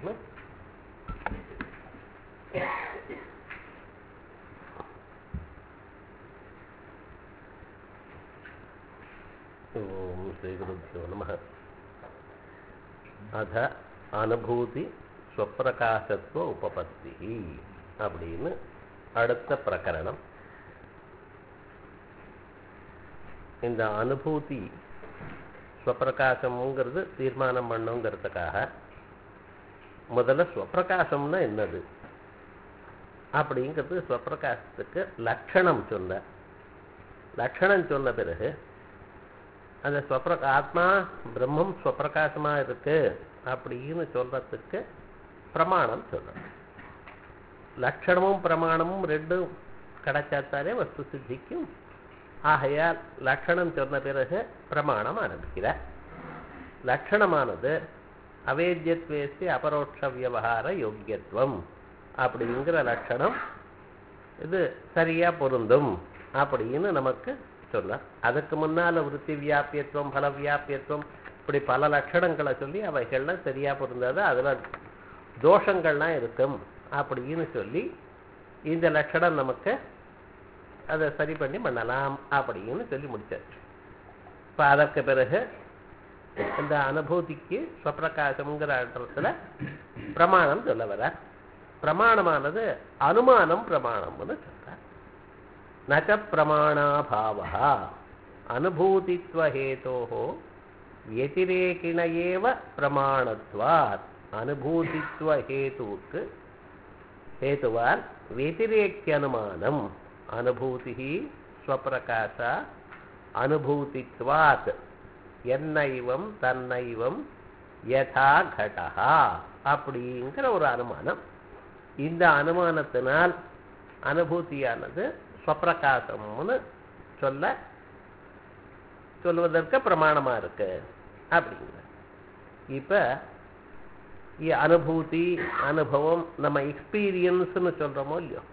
அப்படின்னு ஓம் ஸ்ரீகுருப்போ நம அத அனுபூதி ஸ்வப்பிரகாசத்துவ உபபத்தி அப்படின்னு அடுத்த பிரகரணம் இந்த அனுபூதி ஸ்வப்பிரகாசம்ங்கிறது தீர்மானம் பண்ணுங்கிறதுக்காக முதல்ல ஸ்வப்பிரகாசம்னா என்னது அப்படிங்கிறது ஸ்வப்பிரகாசத்துக்கு லட்சணம் சொன்ன லட்சணம் சொன்ன பிறகு அந்த ஸ்வப்ர ஆத்மா பிரம்மம் ஸ்வப்பிரகாசமாக இருக்கு அப்படின்னு சொல்றதுக்கு பிரமாணம் சொல்லணும் லட்சணமும் பிரமாணமும் ரெண்டும் கிடைச்சாத்தாலே வஸ்து சித்திக்கும் ஆகையால் லட்சணம் சொன்ன பிறகு பிரமாணம் ஆரம்பிக்கிறார் லட்சணமானது அவேத்தியத்வேஸ்தி அபரோட்ச வியவகார யோக்கியத்துவம் அப்படிங்கிற லட்சணம் இது சரியா பொருந்தும் அப்படின்னு நமக்கு சொன்னார் அதுக்கு முன்னால விருத்தி வியாபியத்துவம் பல வியாபியத்துவம் இப்படி பல லட்சணங்களை சொல்லி அவைகள்லாம் சரியா பொருந்தாது அதுல தோஷங்கள்லாம் இருக்கும் அப்படின்னு சொல்லி இந்த லட்சணம் நமக்கு அதை சரி பண்ணி பண்ணலாம் அப்படின்னு சொல்லி முடிச்சாச்சு இப்போ அதற்கு பிறகு இந்த அனுபூதிக்கு ஸ்வப்பிரகாசம்ங்கிற அர்த்தத்தில் பிரமாணம் சொல்ல வர பிரமாணமானது அனுமானம் பிரமாணம்னு சொல்றார் நச்ச பிரமாணாபாவா அனுபூதித்வஹேதோ व्यतिरेकिण एव प्रमाणत्वात् अनुभूतित्वहेतुக்கு हेतुवान् व्यतिरेक्यनुमानम् अनुभूतिः स्वप्रकाश अनुभूतित्वात् என்னைவம் தன்னைவம் யதா கடஹா அப்படிங்கிற ஒரு அனுமானம் இந்த அனுமானத்தினால் அனுபூதியானது ஸ்வப்பிரகாசம்னு சொல்ல சொல்வதற்கு பிரமாணமா இருக்கு அப்படிங்கிற இப்ப அனுபூதி அனுபவம் நம்ம எக்ஸ்பீரியன்ஸ்னு சொல்றோமோ இல்லையோ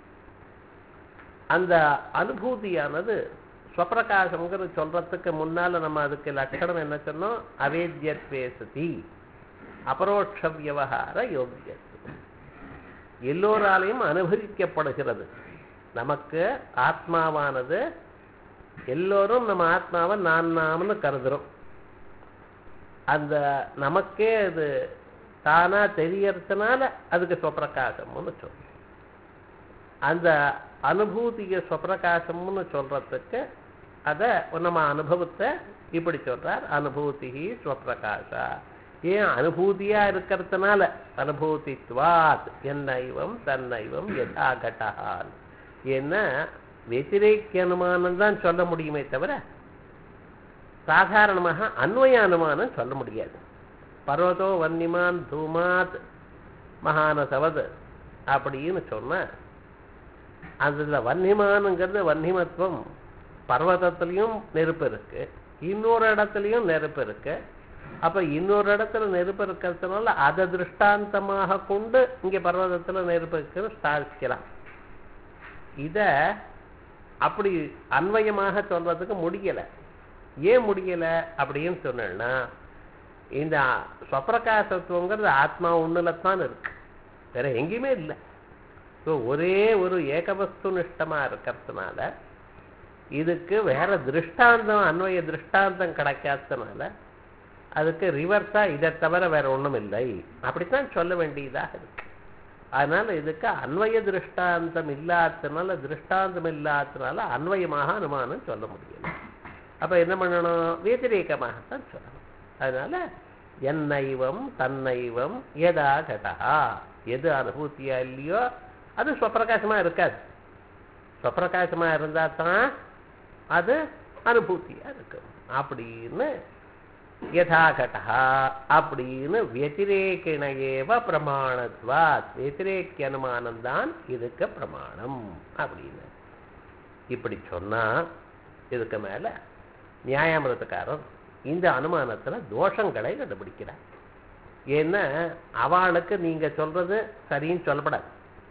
அந்த அனுபூதியானது ஸ்வப்பிரகாசம்ங்கிற சொல்றதுக்கு முன்னால நம்ம அதுக்கு லட்சணம் என்ன சொன்னோம் அவேத்தியத்வேசதி அபரோட்ச வியவகார யோக்கியத்துவம் எல்லோராலையும் அனுபவிக்கப்படுகிறது நமக்கு ஆத்மாவானது எல்லோரும் நம்ம ஆத்மாவை நான் நாம்னு கருதுறோம் அந்த நமக்கே அது தானா தெரியறதுனால அதுக்கு ஸ்வப்பிரகாசம்னு சொல்றோம் அந்த அனுபூதிய ஸ்வப்பிரகாசம்னு சொல்றதுக்கு அதை நம்ம அனுபவத்தை இப்படி சொல்றார் அனுபூதி ஸ்வப்பிரகாசா ஏன் அனுபூதியா இருக்கிறதுனால அனுபூதித்வாத் என்னைவம் தன்னைவம் யதா கட்டான் ஏன்னா வெத்திரேக்கிய அனுமானம் தான் சொல்ல முடியுமே தவிர சாதாரணமாக அன்வய அனுமானம் சொல்ல முடியாது பர்வதோ வன்னிமான் தூமாத் மகானசவத் அப்படின்னு சொன்ன அதுல வன்னிமானுங்கிறது வன்னிமத்துவம் பர்வதத்திலையும் நெருப்பு இருக்கு இன்னொரு இடத்துலையும் நெருப்பு இருக்கு அப்ப இன்னொரு இடத்துல நெருப்பு இருக்கிறதுனால அதை திருஷ்டாந்தமாக கொண்டு இங்க பர்வதத்துல நெருப்பு இருக்குன்னு ஸ்தாபிக்கலாம் இத அப்படி அன்வயமாக சொல்றதுக்கு முடியல ஏன் முடியல அப்படின்னு சொன்னா இந்த ஸ்வப்பிரகாசத்துவங்கிறது ஆத்மா ஒண்ணுல தான் இருக்கு வேற எங்கேயுமே இல்லை ஸோ ஒரே ஒரு ஏகவஸ்து நிஷ்டமா இருக்கிறதுனால இதுக்கு வேற திருஷ்டாந்தம் அன்வய திருஷ்டாந்தம் கிடைக்காததுனால அதுக்கு ரிவர்ஸா இதை தவிர வேற ஒண்ணும் இல்லை அப்படித்தான் சொல்ல வேண்டியதாக இருக்கு அதனால இதுக்கு அன்வய திருஷ்டாந்தம் இல்லாததுனால திருஷ்டாந்தம் இல்லாததுனால அன்வயமாக அனுமானம் சொல்ல முடியல அப்ப என்ன பண்ணணும் व्यतिरेकமாகத்தான் சொல்லணும் அதனால என்னைவம் தன்னைவம் எதா கடா எது அனுபூத்தியா இல்லையோ அது ஸ்வப்பிரகாசமா இருக்காது ஸ்வப்பிரகாசமா இருந்தா தான் அது அனுபூத்தியா இருக்கும் அப்படின்னு யதாகட்டா அப்படின்னு வத்திரேக்கிணையேவ பிரமாணத்வாத் வத்திரேக்கிய அனுமானம் தான் இதுக்கு பிரமாணம் அப்படின்னு இப்படி சொன்னா இதுக்கு மேல நியாயாமிரத்துக்காரர் இந்த அனுமானத்துல தோஷங்களை கண்டுபிடிக்கிறார் ஏன்னா அவளுக்கு நீங்க சொல்றது சரின்னு சொல்லப்படாது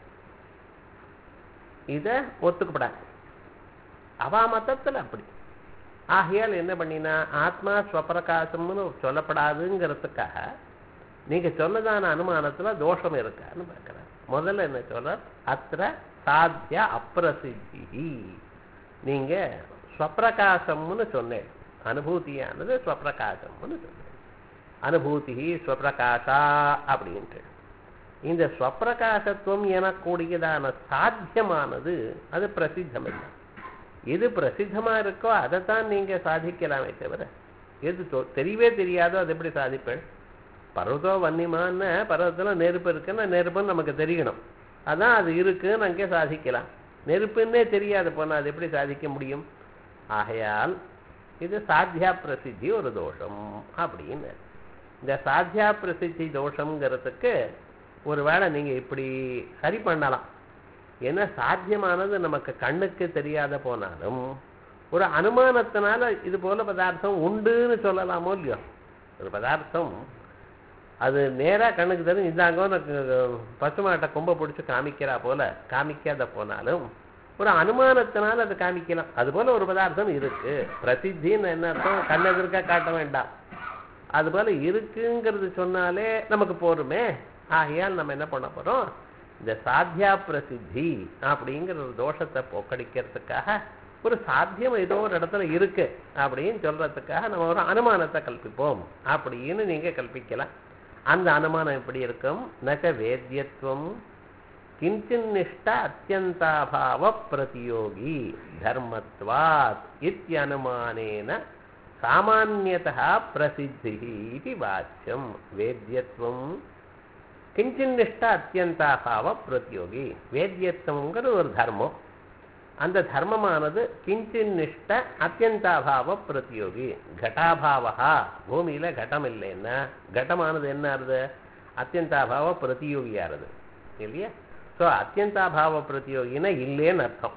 இத ஒத்துக்கப்படாது அவா மதத்துல அப்படி ஆகையால் என்ன பண்ணினா ஆத்மா ஸ்வப்பிரகாசம்னு சொல்லப்படாதுங்கிறதுக்காக நீங்க சொன்னதான அனுமானத்துல தோஷம் இருக்கான்னு பார்க்கிறேன் முதல்ல என்ன சொல்ற அத்திர சாத்திய அப்பிரசித்தி நீங்க ஸ்வப்பிரகாசம்னு சொன்னேன் அனுபூதியானது ஸ்வப்பிரகாசம்னு சொன்னேன் அனுபூதி ஸ்வப்பிரகாசா அப்படின்ட்டு இந்த ஸ்வப்பிரகாசத்துவம் எனக்கூடியதான சாத்தியமானது அது பிரசித்தம் இல்லை எது பிரசித்தமா இருக்கோ அதைத்தான் நீங்க சாதிக்கலாமே தவிர எது தொ- தெரியவே தெரியாதோ அது எப்படி சாதிப்பேன் பர்வதோ வன்னிமான்னு பர்வதத்துல நெருப்பு இருக்குன்னா நெருப்புன்னு நமக்கு தெரியணும் அதான் அது இருக்குன்னு அங்கே சாதிக்கலாம் நெருப்புன்னே தெரியாது போனா அது எப்படி சாதிக்க முடியும் ஆகையால் இது சாத்தியா பிரசித்தி ஒரு தோஷம் அப்படின்னு இந்த சாத்தியா பிரசித்தி தோஷம்ங்கிறதுக்கு ஒருவேளை நீங்க இப்படி சரி பண்ணலாம் ஏன்னா சாத்தியமானது நமக்கு கண்ணுக்கு தெரியாத போனாலும் ஒரு அனுமானத்தினால இது போல பதார்த்தம் உண்டுன்னு சொல்லலாமோ இல்லையோ ஒரு பதார்த்தம் அது நேரா கண்ணுக்கு தெரியும் இந்தாங்க உனக்கு பசுமாட்டை கொம்ப பிடிச்சி காமிக்கிறா போல காமிக்காத போனாலும் ஒரு அனுமானத்தினால அதை காமிக்கலாம் அது போல ஒரு பதார்த்தம் இருக்கு பிரசித்தின்னு என்ன அர்த்தம் கண்ணெதிர்க்க காட்ட வேண்டாம் அது போல இருக்குங்கிறது சொன்னாலே நமக்கு போருமே ஆகையால் நம்ம என்ன பண்ண போறோம் இந்த சாத்தியா பிரசித்தி அப்படிங்கிற ஒரு தோஷத்தை போக்கடிக்கிறதுக்காக ஒரு சாத்தியம் ஏதோ ஒரு இடத்துல இருக்கு அப்படின்னு சொல்றதுக்காக நம்ம ஒரு அனுமானத்தை கல்பிப்போம் அப்படின்னு நீங்க கல்பிக்கலாம் அந்த அனுமானம் எப்படி இருக்கும் நக வேத்தியத்துவம் கிஞ்சின்னிஷ்ட அத்தியந்தாபாவ பிரதியோகி தர்மத்வாத் இத்தியனுமானேன சாமான்யதா பிரசித்தி இது வாச்சியம் வேத்தியத்துவம் கிஞ்சின்னிஷ்ட அத்தியந்தாபாவ பிரதியோகி வேத்தியத்துவங்கிறது ஒரு தர்மம் அந்த தர்மமானது கிஞ்சின்னிஷ்ட அத்தியந்தாபாவ பிரதியோகி கட்டாபாவா பூமியில கட்டம் இல்லைன்னா கட்டமானது என்ன ஆறுது அத்தியந்தாபாவ பிரதியோகியாருது இல்லையா ஸோ அத்தியந்தாபாவ பிரதியோகினா இல்லேன்னு அர்த்தம்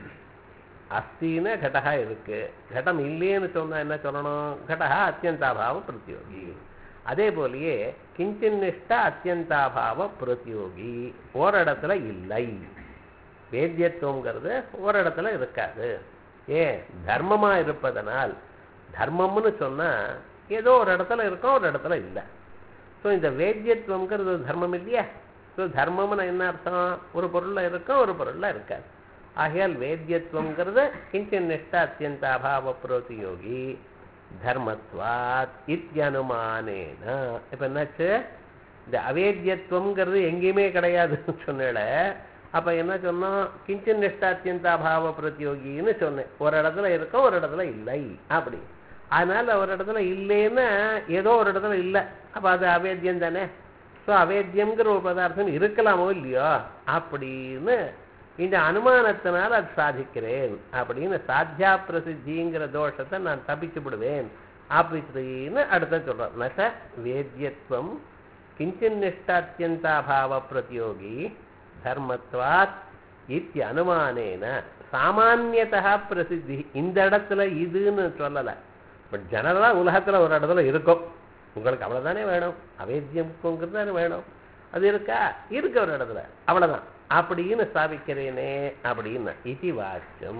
அஸ்தின்னு கடகா இருக்கு கடம் இல்லைன்னு சொன்னா என்ன சொல்லணும் கடகா அத்தியந்தாபாவ பிரதியோகி அதே போலயே கிஞ்சின்னிஷ்ட அத்தியந்தாபாவ பிரதியோகி ஓரிடத்துல இல்லை வேத்தியத்துவங்கிறது ஓரிடத்துல இருக்காது ஏன் தர்மமா இருப்பதனால் தர்மம்னு சொன்னா ஏதோ ஒரு இடத்துல இருக்கும் ஒரு இடத்துல இல்லை ஸோ இந்த வேத்தியத்துவங்கிறது ஒரு தர்மம் இல்லையா ஸோ தர்மம்னு என்ன அர்த்தம் ஒரு பொருள்ல இருக்கும் ஒரு பொருள்ல இருக்காது ஆகையால் வேத்தியத்துவங்கிறது கிஞ்சின் நிஷ்ட அத்தியந்த அபாவ பிரதியோகி தர்மத்வாத் இத்தியனுமானேன இப்ப என்னாச்சு இந்த அவேத்தியத்துவம்ங்கிறது எங்கேயுமே கிடையாதுன்னு சொன்னேல அப்ப என்ன சொன்னோம் கிஞ்சின் நிஷ்டாத்தியந்த அபாவ பிரதியோகின்னு சொன்னேன் ஒரு இடத்துல இருக்கும் ஒரு இடத்துல இல்லை அப்படி அதனால ஒரு இடத்துல இல்லைன்னா ஏதோ ஒரு இடத்துல இல்லை அப்ப அது அவேத்தியம் தானே ஸோ அவேத்தியம்ங்கிற ஒரு பதார்த்தம் இருக்கலாமோ இல்லையோ அப்படின்னு இந்த அனுமானத்தினால் அது சாதிக்கிறேன் அப்படின்னு சாத்தியா பிரசித்திங்கிற தோஷத்தை நான் தப்பிச்சு விடுவேன் அப்படின்னு அடுத்த சொல்றோம் நச வேத்தியத்துவம் கிஞ்சின் நிஷ்டாத்தியந்தாபாவ பிரதியோகி தர்மத்வாத் இத்தி அனுமானேன சாமானியதா பிரசித்தி இந்த இடத்துல இதுன்னு சொல்லலை பட் ஜெனரலா உலகத்துல ஒரு இடத்துல இருக்கும் உங்களுக்கு அவ்வளவுதானே வேணும் அவேத்தியம்ங்கிறது தானே வேணும் அது இருக்கா இருக்கு ஒரு இடத்துல அவ்வளவுதான் அப்படின்னு ஸ்தாபிக்கிறேனே அப்படின்னு இதி வாக்கியம்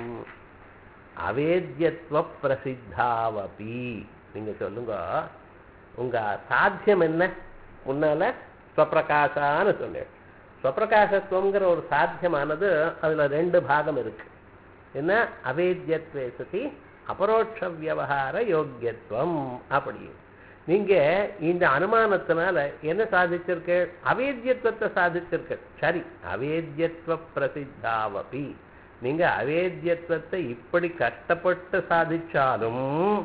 அவேத்தியத்துவ பிரசித்தாவபி நீங்க சொல்லுங்க உங்க சாத்தியம் என்ன முன்னால ஸ்வப்பிரகாசான்னு சொன்னேன் ஸ்வப்பிரகாசத்துவங்கிற ஒரு சாத்தியமானது அதுல ரெண்டு பாகம் இருக்கு என்ன அவேத்தியத்வே சதி அபரோட்ச வியவகார யோக்கியத்துவம் அப்படி நீங்க இந்த அனுமானத்தினால என்ன சாதிச்சிருக்க அவேத்தியத்துவத்தை சாதிச்சிருக்க சரி அவேத்தியத்துவ பிரசித்தாவபி நீங்க அவேத்தியத்துவத்தை இப்படி கஷ்டப்பட்டு சாதிச்சாலும்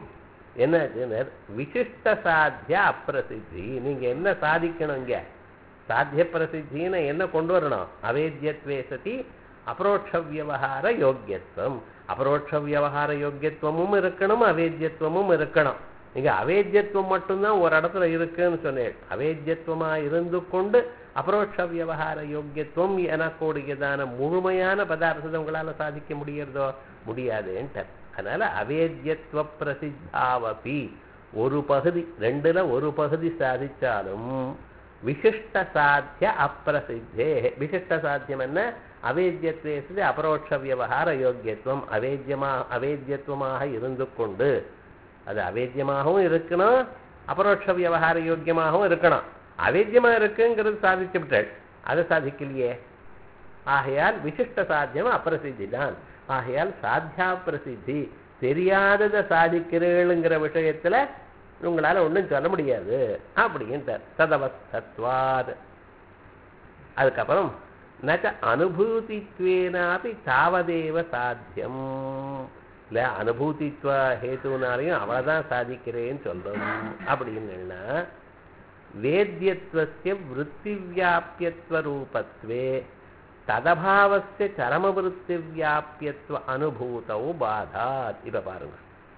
என்ன விசிஷ்ட சாத்திய அப்பிரசித்தி நீங்க என்ன சாதிக்கணும் இங்க சாத்திய பிரசித்தின்னு என்ன கொண்டு வரணும் அவேத்தியத்வே சதி அபரோட்ச வியவகார யோக்கியத்துவம் அபரோட்ச வியவகார யோக்கியத்துவமும் இருக்கணும் அவேத்தியத்துவமும் இருக்கணும் நீங்க அவேத்தியத்துவம் மட்டும்தான் ஒரு இடத்துல இருக்குன்னு சொன்னேன் அவேத்தியத்துவமா இருந்து கொண்டு அபரோட்ச வியவகார யோக்கியத்துவம் எனக்கூடியதான முழுமையான பதார்த்தத்தை உங்களால சாதிக்க முடியறதோ முடியாதுன்ட்டு அதனால அவேத்தியத்துவ பிரசித்தாவபி ஒரு பகுதி ரெண்டுல ஒரு பகுதி சாதிச்சாலும் விசிஷ்ட சாத்திய அப்பிரசித்தே விசிஷ்ட சாத்தியம் என்ன அவேத்தியத்வே அபரோட்ச வியவகார யோக்கியத்துவம் அவேத்தியமா அவேத்தியத்துவமாக இருந்து கொண்டு அது அவேத்தியமாகவும் இருக்கணும் அபரோட்ச வியவகார யோக்கியமாகவும் இருக்கணும் அவேத்தியமா இருக்குங்கிறது சாதிச்சு விட்டாள் அதை சாதிக்கலையே ஆகையால் விசிஷ்ட சாத்தியம் அப்பிரசித்தி தான் ஆகையால் சாத்தியா பிரசித்தி தெரியாததை சாதிக்கிறேளுங்கிற விஷயத்துல உங்களால ஒண்ணும் சொல்ல முடியாது அப்படின்ட்டார் ததவஸ்தத்வாத் அதுக்கப்புறம் நச்ச அனுபூதித்வேனாபி தாவதேவ சாத்தியம் இல்ல அனுபூதித்வ ஹேத்துனாலையும் அவ்வளவுதான் சாதிக்கிறேன்னு சொல்றோம் அப்படின்னா வேத்தியத்துவசிய விற்த்திவியாபியத்துவ ரூபத்வே ததபாவசிய சரமவிற்த்திவியாபியத்துவ அனுபூதவு பாதாத் இப்ப பாருங்க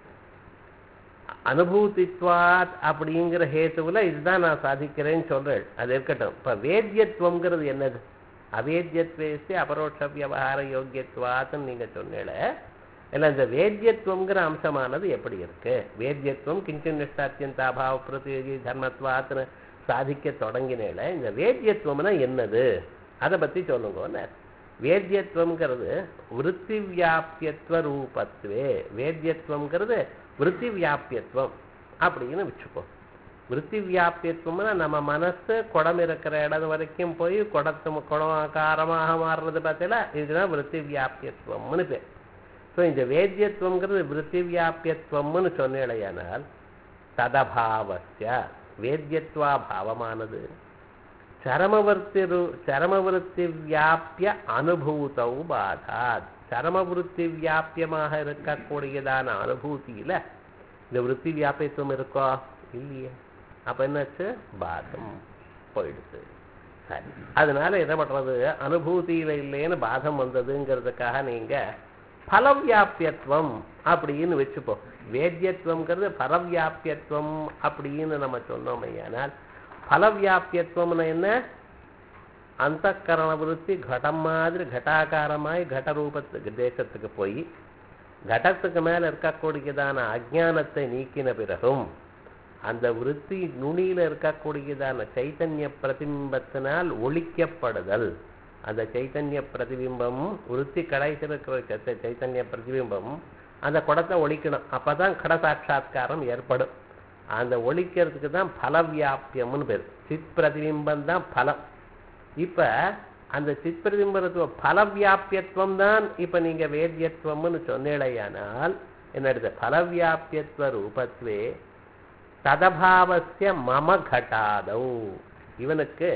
அனுபூதித்வாத் அப்படிங்கிற ஹேத்துவில் இதுதான் நான் சாதிக்கிறேன்னு சொல்றேன் அது இருக்கட்டும் இப்ப வேத்தியத்துவங்கிறது என்னது அவேத்தியத்வேசி அபரோட்ச வியவகார யோக்கியத்துவாத்துன்னு நீங்க சொன்னேல இல்லை இந்த வேத்தியத்துவங்கிற அம்சமானது எப்படி இருக்கு வேத்தியத்துவம் கிஞ்சின் நிஷ்டாத்தியந்தாபாவ பிரதியோகி தர்மத்வாத்துன்னு சாதிக்க தொடங்கினேல இந்த வேத்தியத்துவம்னா என்னது அதை பத்தி சொல்லுங்க வேத்தியத்துவம்ங்கிறது விற்பி வியாபியத்துவ ரூபத்துவே வேத்தியத்துவம்ங்கிறது விற்பி வியாபியத்துவம் அப்படின்னு வச்சுப்போம் விற்பி வியாபியத்துவம்னா நம்ம மனசு குடம் இருக்கிற இடம் வரைக்கும் போய் குடத்து குடம் ஆகாரமாக மாறுறது பார்த்தீங்களா இதுதான் விற்பி வியாபியத்துவம்னு பேர் ஸோ இந்த வேத்தியத்துவங்கிறது விற்பி வியாபியத்துவம்னு சொன்னேடையானால் ததபாவசிய வேத்தியத்வா பாவமானது சரமவர்த்தி சரமவிருத்தி வியாபிய அனுபூதவு பாதாத் சரமவிருத்தி வியாபியமாக இருக்கக்கூடியதான அனுபூதியில இந்த விற்பி வியாபியத்துவம் இருக்கோ இல்லையே அப்ப என்னாச்சு பாதம் போயிடுது சரி அதனால என்ன பண்றது அனுபூதியில இல்லைன்னு பாதம் வந்ததுங்கிறதுக்காக நீங்க பலவியாபியத்துவம் அப்படின்னு வச்சுப்போம் வேத்தியத்துவம்ங்கிறது பரவியாபியத்துவம் அப்படின்னு நம்ம சொன்னோம் ஐயானால் பலவியாபியத்துவம்னு என்ன அந்த கரண விருத்தி கடம் மாதிரி கட்டாகாரமாய் கட ரூபத்துக்கு தேசத்துக்கு போய் கடத்துக்கு மேல இருக்கக்கூடியதான அஜானத்தை நீக்கின பிறகும் அந்த விருத்தி நுனியில இருக்கக்கூடியதான சைத்தன்ய பிரதிபிம்பத்தினால் ஒழிக்கப்படுதல் அந்த சைத்தன்ய பிரதிபிம்பம் விருத்தி கடைசியில் இருக்கிற சைத்தன்ய பிரதிபிம்பம் அந்த குடத்தை ஒழிக்கணும் அப்பதான் கட சாட்சா்காரம் ஏற்படும் அந்த ஒழிக்கிறதுக்கு தான் பலவியாபியம்னு பேர் சித் பிரதிபிம்பம் தான் பலம் இப்ப அந்த சித் பிரதிபிம்பத்துவ பலவியாபியத்துவம் தான் இப்ப நீங்க வேத்தியத்துவம்னு சொன்னேடையானால் என்னடுது பலவியாபியத்துவ ரூபத்வே ததபாவசிய மம கட்டாதௌ இவனுக்கு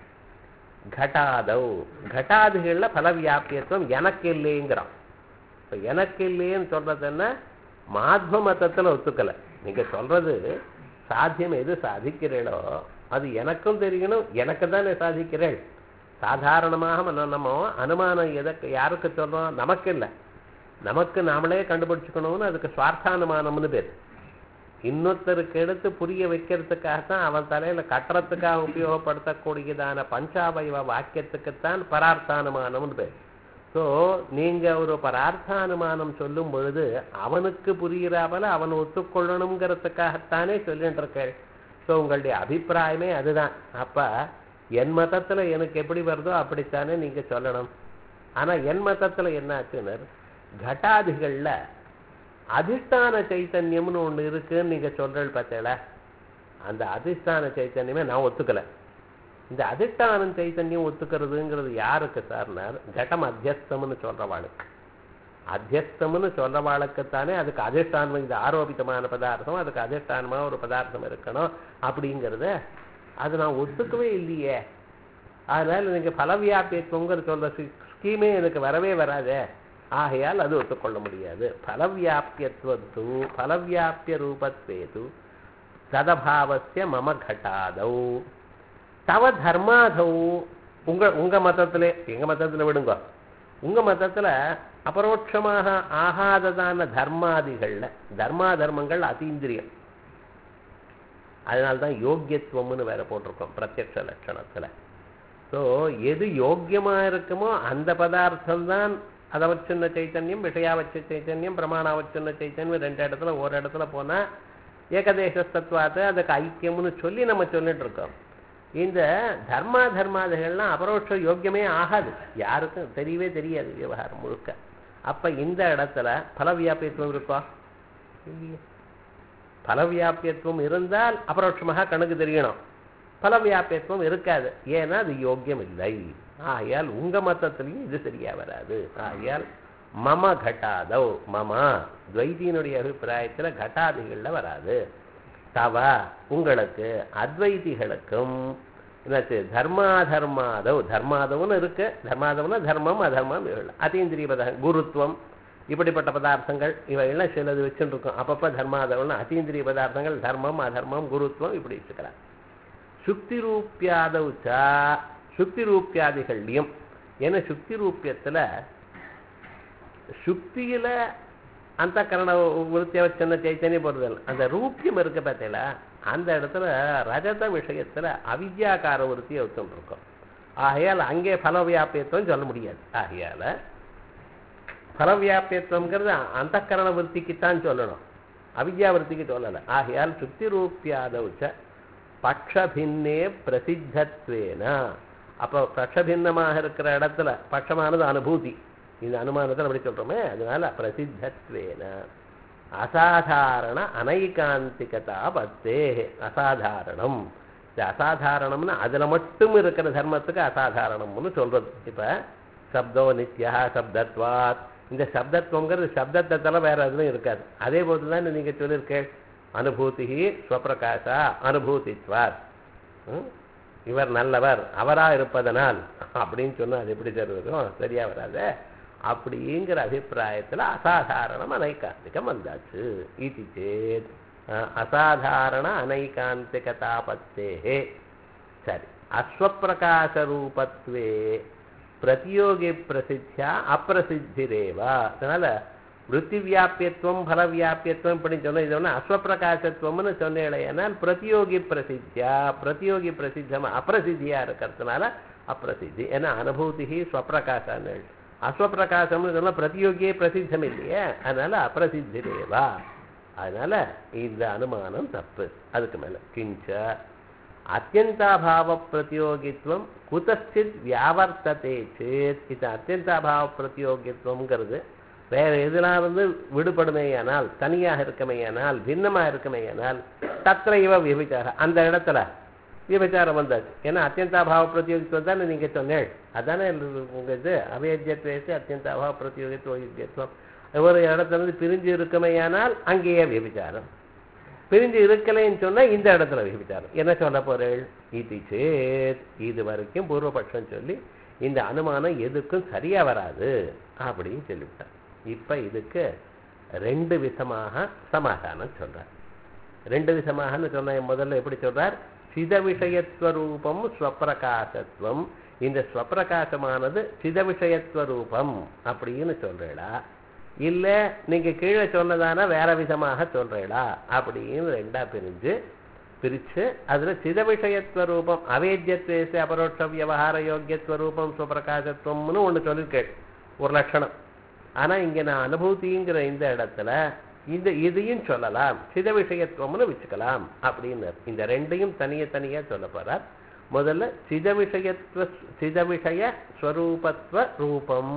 கட்டாதௌ கட்டாதிகளில் பலவியாபியத்துவம் எனக்கு இல்லைங்கிறான் இப்போ எனக்கு இல்லைன்னு சொல்றது என்ன மாத்வ மதத்தில் ஒத்துக்கலை நீங்க சொல்றது சாத்தியம் எது சாதிக்கிறீளோ அது எனக்கும் தெரியணும் எனக்கு தானே சாதிக்கிறேள் சாதாரணமாக நம்ம அனுமானம் எதற்கு யாருக்கு சொல்றோம் நமக்கு இல்லை நமக்கு நாமளே கண்டுபிடிச்சுக்கணும்னு அதுக்கு சுவார்த்தானுமானம்னு பேர் இன்னொருத்தருக்கு எடுத்து புரிய வைக்கிறதுக்காகத்தான் அவன் தலையில கட்டுறதுக்காக உபயோகப்படுத்தக்கூடியதான பஞ்சாபைவ வாக்கியத்துக்குத்தான் பரார்த்தானுமானம்னு பேர் ஸோ நீங்க ஒரு பரார்த்தானுமானம் சொல்லும் பொழுது அவனுக்கு புரிகிறாபல அவன் ஒத்துக்கொள்ளணுங்கிறதுக்காகத்தானே சொல்லிட்டு இருக்கேள் ஸோ உங்களுடைய அபிப்பிராயமே அதுதான் அப்ப என் மதத்துல எனக்கு எப்படி வருதோ அப்படித்தானே நீங்க சொல்லணும் ஆனா என் மதத்துல என்ன ஆச்சுன்னு கட்டாதிகள்ல அதிஷ்டான சைத்தன்யம்னு ஒண்ணு இருக்குன்னு நீங்க சொல்றது பார்த்தேல அந்த அதிஷ்டான சைத்தன்யமே நான் ஒத்துக்கல இந்த அதிஷ்டானம் சைத்தன்யம் ஒத்துக்கிறதுங்கிறது யாருக்கு சார்னார் கடம் அத்தியஸ்தம்னு சொல்றவாளுக்கு அத்தியஸ்தம்னு சொல்றவாளுக்குத்தானே அதுக்கு அதிஷ்டானம் இது ஆரோபித்தமான பதார்த்தம் அதுக்கு அதிஷ்டானமா ஒரு பதார்த்தம் இருக்கணும் அப்படிங்கிறத அது நான் ஒத்துக்கவே இல்லையே அதனால நீங்க பலவியாபியத்துவங்கிற சொல்ற ஸ்கீமே எனக்கு வரவே வராதே ஆகையால் அது ஒத்துக்கொள்ள முடியாது பலவியாபியத்துவத்து பலவியாபிய ரூபத்வேது ததபாவசிய மம கட்டாதௌ தவ தர்மாதௌ உங்க உங்க மதத்திலே எங்க மதத்துல விடுங்க உங்க மதத்துல அபரோட்சமாக ஆகாததான தர்மாதிகள்ல தர்மா தர்மங்கள் அதீந்திரியம் அதனால்தான் யோக்கியத்துவம்னு வேற போட்டிருக்கோம் பிரத்யக்ஷ லட்சணத்துல ஸோ எது யோக்கியமா இருக்குமோ அந்த பதார்த்தம் தான் அதவச்சுன்ன சைத்தன்யம் விஷயாவச்ச சைத்தன்யம் பிரமாணாவச்சுன்ன சைத்தன்யம் ரெண்டு இடத்துல ஒரு இடத்துல போனா ஏகதேசத்தத்வாத்தை அதுக்கு ஐக்கியம்னு சொல்லி நம்ம சொல்லிட்டு இருக்கோம் இந்த தர்மா தர்மாதிகள்லாம் அபரோட்ச யோக்கியமே ஆகாது யாருக்கும் தெரியவே தெரியாது விவகாரம் முழுக்க அப்ப இந்த இடத்துல பலவியாபியத்துவம் இருக்கா இல்லையே பலவியாபியத்துவம் இருந்தால் அபரோட்சமாக கணக்கு தெரியணும் பலவியாபியத்துவம் இருக்காது ஏன்னா அது யோக்கியம் இல்லை ஆகையால் உங்க மத்தத்திலையும் இது சரியா வராது ஆகையால் மம கட்டாதோ மம துவைத்தியினுடைய அபிப்பிராயத்துல கட்டாதிகள்ல வராது தவ உங்களுக்கு அத்வைதிகளுக்கும் என்னாச்சு தர்மாதர்மாதவ் தர்மாதவன்னு இருக்கு தர்மாதவனா தர்மம் அதர்மம் இவைகள். அதீந்திரிய பத குருத்துவம் இப்படிப்பட்ட பதார்த்தங்கள் இவைகள்லாம் சிலது வச்சுட்டு இருக்கும் அப்பப்போ தர்மாதவன் அதீந்திரிய பதார்த்தங்கள் தர்மம் அதர்மம் குருத்துவம் இப்படி வச்சுக்கலாம் சுக்தி ரூப்பியாதவுச்சா சுக்தி ரூப்பியாதிகள்லையும் ஏன்னா சுக்தி ரூபியத்தில் சுக்தியில அந்த கரண விருத்திய சின்ன சைத்தன்யம் போடுறதில்ல அந்த ரூபியம் இருக்கு பார்த்தீங்களா அந்த இடத்துல ரஜத விஷயத்துல அவித்யாக்கார விருத்தியை வச்சுட்டு இருக்கோம் ஆகையால் அங்கே பலவியாபியத்துவம் சொல்ல முடியாது ஆகையால பலவியாபியத்துவங்கிறது அந்த கரண விற்த்திக்குத்தான் சொல்லணும் அவித்யா விற்த்திக்கு சொல்லலை ஆகையால் சுக்தி ரூபியாதவுச்ச பக்ஷபின்னே பிரசித்தத்வேன அப்போ பக்ஷபின்னமாக இருக்கிற இடத்துல பட்சமானது அனுபூதி இந்த அனுமானத்தில் அப்படி சொல்றோமே அதனால பிரசித்தத்வேன அசாதாரண அனைகாந்திகதா பத்தே அசாதாரணம் இந்த அசாதாரணம்னு அதுல மட்டும் இருக்கிற தர்மத்துக்கு அசாதாரணம்னு சொல்றது இப்ப சப்தோ நித்யா சப்தத்வாத் இந்த சப்தத்துவங்கிறது சப்தத்தெல்லாம் வேற எதுவும் இருக்காது அதே போது தான் நீங்க சொல்லியிருக்கேன் அனுபூதி ஸ்வப்பிரகாசா அனுபூதித்வாத் ம்? இவர் நல்லவர் அவரா இருப்பதனால் அப்படின்னு சொன்னா அது எப்படி சார் வரும் சரியா வராது அப்படிங்கிற அபிப்பிராயத்துல அசாதாரணம் அனைகாந்திகம் வந்தாச்சு இது சேத் அஹ், அசாதாரண அனைகாந்திகதாபத்தே சரி அஸ்வப்பிரகாச ரூபத்வே பிரதியோகி பிரசித்தியா அப்பிரசித்திரேவா அதனால விருத்தி வியாபியத்துவம் பல வியாபியத்துவம் இப்படி சொன்ன இது ஒன்று அஸ்வப்பிரகாசத்துவம்னு சொன்னேனால் பிரதியோகி பிரசித்தியா பிரதியோகி பிரசித்தம் அப்பிரசித்தியா இருக்கிறதுனால அப்பிரசித்தி ஏன்னா அனுபூதி ஸ்வப்பிரகாசான்னு அஸ்வப்பிரகாசம்னு சொன்னா பிரதியோகியே பிரசித்தம் இல்லையே அதனால அப்பிரசித்திரேவா அதனால இந்த அனுமானம் தப்பு அதுக்கு மேல கிஞ்ச அத்தியந்தாபாவ பிரதியோகித்துவம் குதச்சித் வியாவர்த்ததே சேத் இது அத்தியந்தாபாவ பிரதியோகித்துவம்ங்கிறது வேற எதுலாம் வந்து விடுபடுமேயானால் தனியாக இருக்கமேயானால் பின்னமா இருக்கமேயானால் தத்திர இவ விபச்சார அந்த இடத்துல விபச்சாரம் வந்தாச்சு ஏன்னா அத்தியந்தாபாவ பிரதியோகித்துவம் தானே நீங்க சொன்னேள் அதானே உங்க இது அவேத்தியத்வேசு அத்தியந்தாபாவ பிரதியோகித்துவம் ஒரு இடத்துல இருந்து பிரிஞ்சு இருக்கமையானால் அங்கேயே விபச்சாரம் பிரிஞ்சு இருக்கலைன்னு சொன்னா இந்த இடத்துல விபச்சாரம் என்ன சொல்ல போறேள் இது சேத் இது வரைக்கும் பூர்வபட்சம் சொல்லி இந்த அனுமானம் எதுக்கும் சரியா வராது அப்படின்னு சொல்லிவிட்டார் இப்ப இதுக்கு ரெண்டு விதமாக சமாதானம் சொல்றார் ரெண்டு விதமாகன்னு சொன்ன முதல்ல எப்படி சொல்றார் சித விஷயத்துவரூபம் ஸ்வப்பிரகாசத்துவம் இந்த ஸ்வப்பிரகாசமானது சித விஷயத்துவரூபம் அப்படின்னு சொல்றேடா இல்ல நீங்க கீழே சொன்னதான வேற விதமாக சொல்றேடா அப்படின்னு ரெண்டா பிரிஞ்சு பிரிச்சு அதுல சித விஷயத்துவ ரூபம் அவேத்தியத்வேச அபரோட்ச வியவகார யோக்கியத்துவ ரூபம் சுவப்பிரகாசத்துவம்னு ஒண்ணு சொல்லியிருக்கேன் ஒரு லட்சணம் ஆனா இங்க நான் அனுபூதிங்கிற இந்த இடத்துல இந்த இதையும் சொல்லலாம் சித விஷயத்துவம்னு வச்சுக்கலாம் அப்படின்னு இந்த ரெண்டையும் தனிய தனியா சொல்ல போறார் முதல்ல சித விஷயத்துவ சித விஷய ஸ்வரூபத்துவ ரூபம்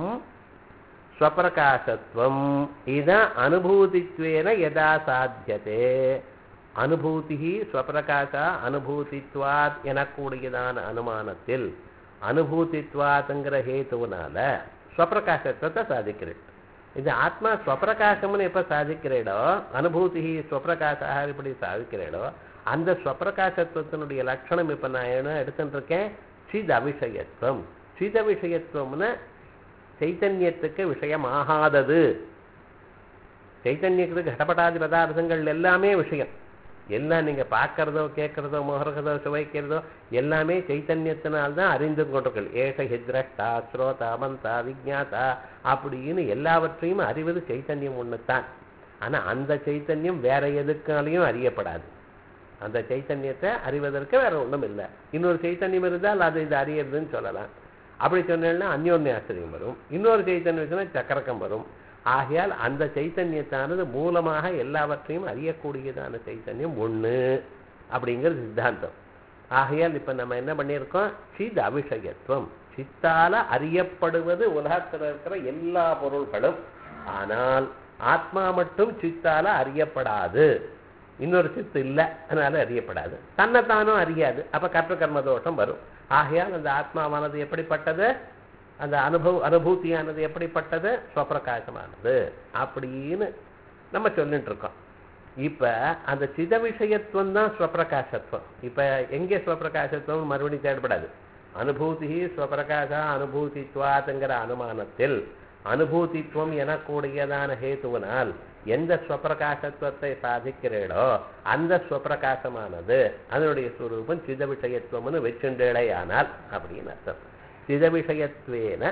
ஸ்வப்பிரகாசத்துவம் இதான் அனுபூதித்வேன யதா சாத்தியதே அனுபூதி ஸ்வப்பிரகாச அனுபூதித்வாத் எனக்கூடியதான அனுமானத்தில் அனுபூதித்வாத்ங்கிற ஹேத்துவனால ஸ்வப்பிரகாசத்துவத்தை சாதிக்கிறேன் இது ஆத்மா ஸ்வப்பிரகாசம்னு எப்ப சாதிக்கிறேடோ அனுபூதி ஸ்வப்பிரகாசா இப்படி சாதிக்கிறேடோ அந்த ஸ்வப்பிரகாசத்துவத்தினுடைய லட்சணம் இப்ப நான் என்ன எடுத்துட்டு இருக்கேன் சித் அவிஷயத்துவம் சித் அவிஷயத்துவம்னு சைத்தன்யத்துக்கு விஷயமாகாதது சைத்தன்யத்துக்கு கடப்படாதி பதார்த்தங்கள் எல்லாமே விஷயம் எல்லாம் நீங்க பார்க்கறதோ கேட்கறதோ முகர்கிறதோ சுவைக்கிறதோ எல்லாமே சைத்தன்யத்தினால்தான் அறிந்து கொண்டிருக்கள் ஏஷ ஹித்ரஷ்டா ஸ்ரோதா மந்தா விஜாதா அப்படின்னு எல்லாவற்றையும் அறிவது சைத்தன்யம் ஒண்ணுதான் ஆனா அந்த சைத்தன்யம் வேற எதுக்காலையும் அறியப்படாது அந்த சைத்தன்யத்தை அறிவதற்கு வேற ஒண்ணும் இல்லை இன்னொரு சைத்தன்யம் இருந்தால் அது இது அறியறதுன்னு சொல்லலாம் அப்படி சொன்னேன்னா அந்யோன்ய ஆச்சரியம் வரும் இன்னொரு சைத்தன்யம் சொன்னா சக்கரக்கம் வரும் ஆகையால் அந்த சைத்தன்யத்தானது மூலமாக எல்லாவற்றையும் அறியக்கூடியதான சைத்தன்யம் ஒண்ணு அப்படிங்கிறது சித்தாந்தம் ஆகையால் இப்ப நம்ம என்ன பண்ணியிருக்கோம் சித் அபிஷயத்துவம் சித்தால அறியப்படுவது உலகத்தில் இருக்கிற எல்லா பொருள்களும் ஆனால் ஆத்மா மட்டும் சித்தால அறியப்படாது இன்னொரு சித்து இல்லை அதனால அறியப்படாது தன்னைத்தானும் அறியாது அப்ப கர்ம கர்ம தோஷம் வரும் ஆகையால் அந்த ஆத்மாவானது எப்படிப்பட்டது அந்த அனுபவ அனுபூதியானது எப்படிப்பட்டது ஸ்வப்பிரகாசமானது அப்படின்னு நம்ம சொல்லிட்டு இருக்கோம் இப்ப அந்த சித விஷயத்துவம் தான் ஸ்வப்பிரகாசத்துவம் இப்ப எங்கே ஸ்வப்பிரகாசத்துவம் மறுபடியும் தேடப்படாது அனுபூதி ஸ்வப்பிரகாச அனுபூதித்வாத்துங்கிற அனுமானத்தில் அனுபூதித்துவம் எனக்கூடியதான ஹேத்துவனால் எந்த ஸ்வப்பிரகாசத்துவத்தை சாதிக்கிறீடோ அந்த ஸ்வப்பிரகாசமானது அதனுடைய ஸ்வரூபம் சித விஷயத்துவம்னு வச்சுண்டேடையானால் அப்படின்னு அர்த்தம் சித விஷயத்வேன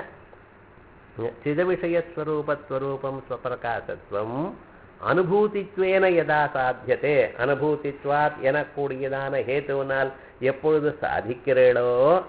சித விஷயஸ்வரூபத்வரூபம் ஸ்வப்பிரகாசத்துவம் அனுபூதித்வேன யதா சாத்தியதே அனுபூதித்வாத் எனக்கூடியதான ஹேத்துவினால் எப்பொழுது சாதிக்கிறீளோ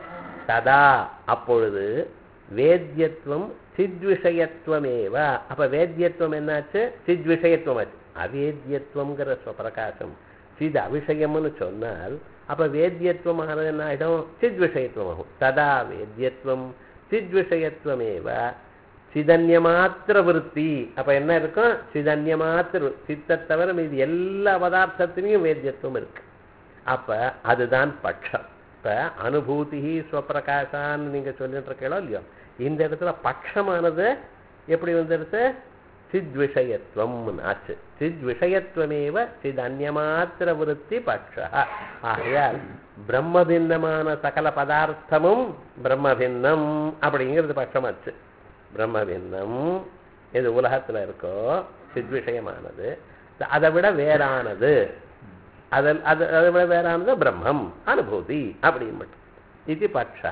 ததா அப்பொழுது வேத்யத்துவம் சித்விஷயத்துவமேவ அப்ப வேத்யத்துவம் என்னாச்சு சித்விஷயத்துவம் ஆச்சு அவேத்யத்துவங்கிற ஸ்வப்பிரகாசம் சித் அவிஷயம்னு சொன்னால் அப்ப வேத்யத்துவமானது என்ன ஆயிடும் சித்விஷயத்துவம் ஆகும் ததா வேத்யத்துவம் சித்விஷயத்துவமேவ சிதன்யமாத்திர விருத்தி அப்ப என்ன இருக்கும் சிதன்யமாத்திர சித்தை தவிர மீது எல்லா பதார்த்தத்திலையும் வேத்தியத்துவம் இருக்கு அப்ப அதுதான் பட்சம் இப்ப அனுபூதி ஸ்வப்பிரகாசான்னு நீங்க சொல்லிட்டு இருக்கீங்களோ இல்லையோ இந்த இடத்துல பட்சமானது எப்படி வந்துடுது சித்விஷயத்துவம் ஆச்சு சித்விஷயத்துவமேவ சித் அந்நியமாத்திர விருத்தி பட்ச ஆகையால் பிரம்மபின்னமான சகல பதார்த்தமும் பிரம்மபின்னம் அப்படிங்கிறது பட்சமாச்சு பிரம்மபின்னம் இது உலகத்துல இருக்கோ சித்விஷயமானது அதை விட வேறானது அதில் அது அதை விட வேறானது பிரம்மம் அனுபூதி அப்படின்னு மட்டும் இது பட்ச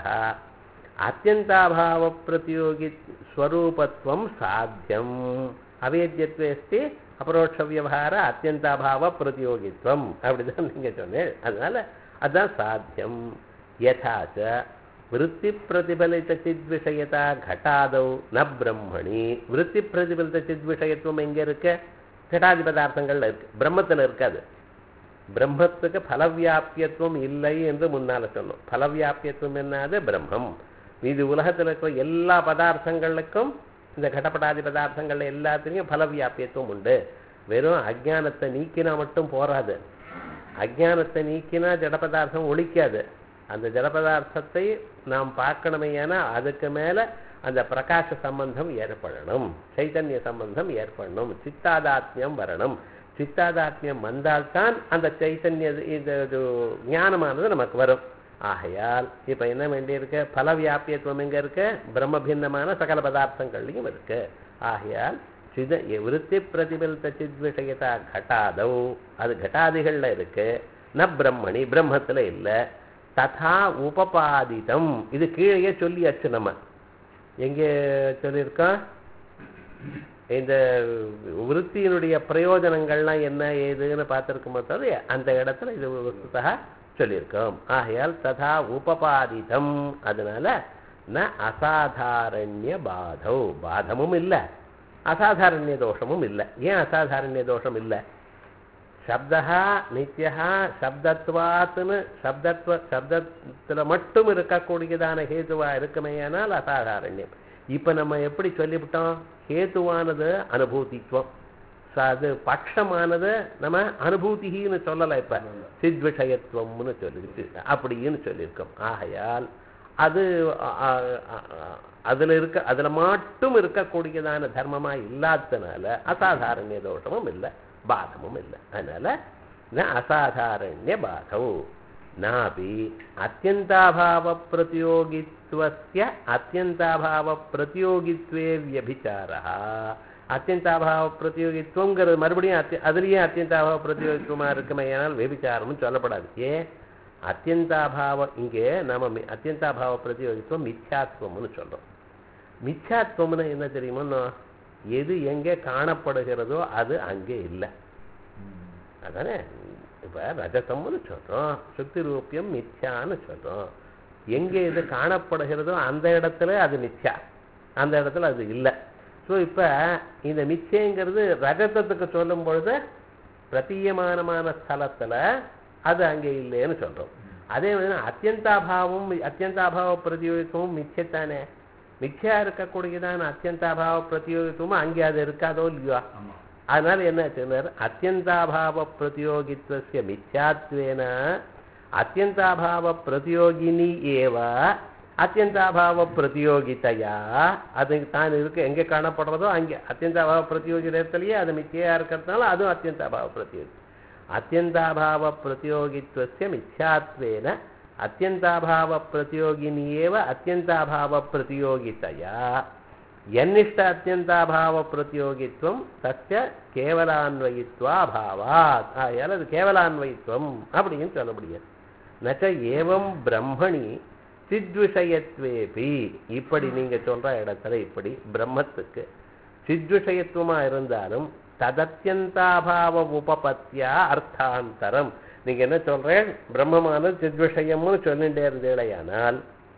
அத்தியந்தாபாவ பிரதியோகி ஸ்வரூபத்துவம் சாத்தியம் அவேத்தியத்வே அஸ்தி அபரோட்ச வியவகார அத்தியந்தாபாவ பிரதியோகித்வம் அப்படிதான் நீங்க சொன்னேன் அதனால அதுதான் சாத்தியம் யதாச்ச விற்பி பிரதிபலித்த சித்விஷயதா கட்டாதவ் ந பிரம்மணி விற்பி பிரதிபலித்த சித்விஷயத்துவம் எங்க இருக்கு கட்டாதி பதார்த்தங்கள்ல இருக்கு பிரம்மத்துல இருக்காது பிரம்மத்துக்கு பலவியாபியத்துவம் இல்லை என்று முன்னால சொன்னோம் பலவியாபியத்துவம் என்னது பிரம்மம் இது உலகத்தில் இருக்கிற எல்லா பதார்த்தங்களுக்கும் இந்த கடப்படாதி பதார்த்தங்கள்ல எல்லாத்துலேயும் பலவியாபியத்துவம் உண்டு வெறும் அஜானத்தை நீக்கினா மட்டும் போராது அஜானத்தை நீக்கினா ஜடபதார்த்தம் ஒழிக்காது அந்த ஜடபதார்த்தத்தை நாம் பார்க்கணுமே ஏன்னா அதுக்கு மேல அந்த பிரகாச சம்பந்தம் ஏற்படணும் சைத்தன்ய சம்பந்தம் ஏற்படணும் சித்தாதாத்மியம் வரணும் சித்தாதாத்மியம் வந்தால்தான் அந்த சைத்தன்ய இந்த இது ஞானமானது நமக்கு வரும் ஆகையால் இப்ப என்ன வேண்டியிருக்கு பல வியாபியத்துவம் எங்க இருக்கு பிரம்ம பின்னமான சகல பதார்த்தங்கள்லையும் இருக்கு ஆகையால் சித விருத்தி பிரதிபலித்த சித் விஷயத்தா கட்டாதவ் அது கட்டாதிகள்ல இருக்கு ந பிரம்மணி பிரம்மத்துல இல்ல ததா உபபாதிதம் இது கீழே சொல்லியாச்சு நம்ம எங்கே சொல்லியிருக்கோம் இந்த விருத்தியினுடைய பிரயோஜனங்கள்லாம் என்ன ஏதுன்னு பார்த்துருக்கும் போது அந்த இடத்துல இது வஸ்துதா சொல்லியிருக்கோம் ஆகையால் ததா உபபாதிதம் அதனால ந அசாதாரண்ய பாதவ் பாதமும் இல்லை அசாதாரண்ய தோஷமும் இல்லை ஏன் அசாதாரண்ய தோஷம் இல்லை சப்தா நித்தியா சப்தத்வாத்துன்னு சப்தத்வ சப்தத்துல மட்டும் இருக்கக்கூடியதான ஹேதுவா இருக்குமேயானால் அசாதாரண்யம் இப்ப நம்ம எப்படி சொல்லிவிட்டோம் ஹேதுவானது அனுபூதித்துவம் அது பட்சமானது நம்ம அனுபூதின்னு சொல்லலை இப்ப சித்விஷயத்துவம்னு சொல்லிருக்கு அப்படின்னு சொல்லியிருக்கோம் ஆகையால் அது அதுல இருக்க அதுல மட்டும் இருக்கக்கூடியதான தர்மமா இல்லாததுனால அசாதாரண்ய தோஷமும் இல்லை பாதமும் இல்லை அதனால ந அசாதாரண்ய பாதவு நாபி அத்தியந்தாபாவ பிரதியோகித்வஸ்ய அத்தியந்தாபாவ பிரதியோகித்வே வியபிச்சாரா அத்தியந்தாபாவ பிரதியோகித்துவங்கிறது மறுபடியும் அத்திய அதுலேயே அத்தியந்தாபாவ பிரதியோகித்துவமா இருக்குமே ஏனால் வியபிச்சாரம்னு சொல்லப்படாது ஏன் அத்தியந்தாபாவம் இங்கே நம்ம அத்தியந்தாபாவ பிரதியோகித்துவம் மித்யாத்வம்னு சொல்றோம் மித்யாத்வம்னு என்ன தெரியுமோ எது எங்கே காணப்படுகிறதோ அது அங்கே இல்லை அதானே இப்ப ரஜதம்னு சொல்றோம் சுக்தி ரூபியம் மித்யான்னு சொல்றோம் எங்கே இது காணப்படுகிறதோ அந்த இடத்துல அது மித்யா அந்த இடத்துல அது இல்லை ஸோ இப்ப இந்த மிச்சைங்கிறது ரஜதத்துக்கு சொல்லும் பொழுது பிரதீயமானமான ஸ்தலத்துல அது அங்கே இல்லைன்னு சொல்றோம் அதே மாதிரி அத்தியந்தாபாவம் அத்தியந்தாபாவ பிரதியோகித்துவம் மிச்சத்தானே மிச்சையா இருக்கக்கூடியதான அத்தியந்தாபாவ பிரதியோகித்துவமும் அங்கே அது இருக்காதோ இல்லையோ அதனால என்ன சொன்னார் அத்தியந்தாபாவ பிரதியோகித்வசிய மித்யாத்வேன அத்தியந்தாபாவ பிரதியோகினி ஏவ அத்தியந்தாபாவ பிரதியோகிதையா அது தான் இருக்கு எங்கே காணப்படுறதோ அங்கே அத்தியந்தாபாவ பிரதியோகி இடத்துலயே அது மித்தியா இருக்கிறதுனால அதுவும் அத்தியந்தாபாவ பிரதியோகி அத்தியந்தாபாவ பிரதியோகித்வசிய மித்யாத்வேன அத்தியந்தாபாவ பிரதியோகினி ஏவ அத்தியந்தாபாவ பிரதியோகிதையா என்னிஷ்ட அத்தியந்தாபாவ பிரதியோகித்வம் தஸ்ய கேவலான்வயித்வாபாவாத் ஆகையால் அது கேவலான்வயித்வம் அப்படின்னு சொல்ல முடியாது நச்ச ஏவம் பிரம்மணி சித்விஷயத்வேபி இப்படி நீங்க சொல்ற இடத்துல இப்படி பிரம்மத்துக்கு சித்விஷயத்துவமா இருந்தாலும் ததத்தியந்தாபாவ உபபத்தியா அர்த்தாந்தரம் நீங்க என்ன சொல்றேன் பிரம்மமானது சித்விஷயம்னு சொல்லிட்டே இருந்தேடையானால்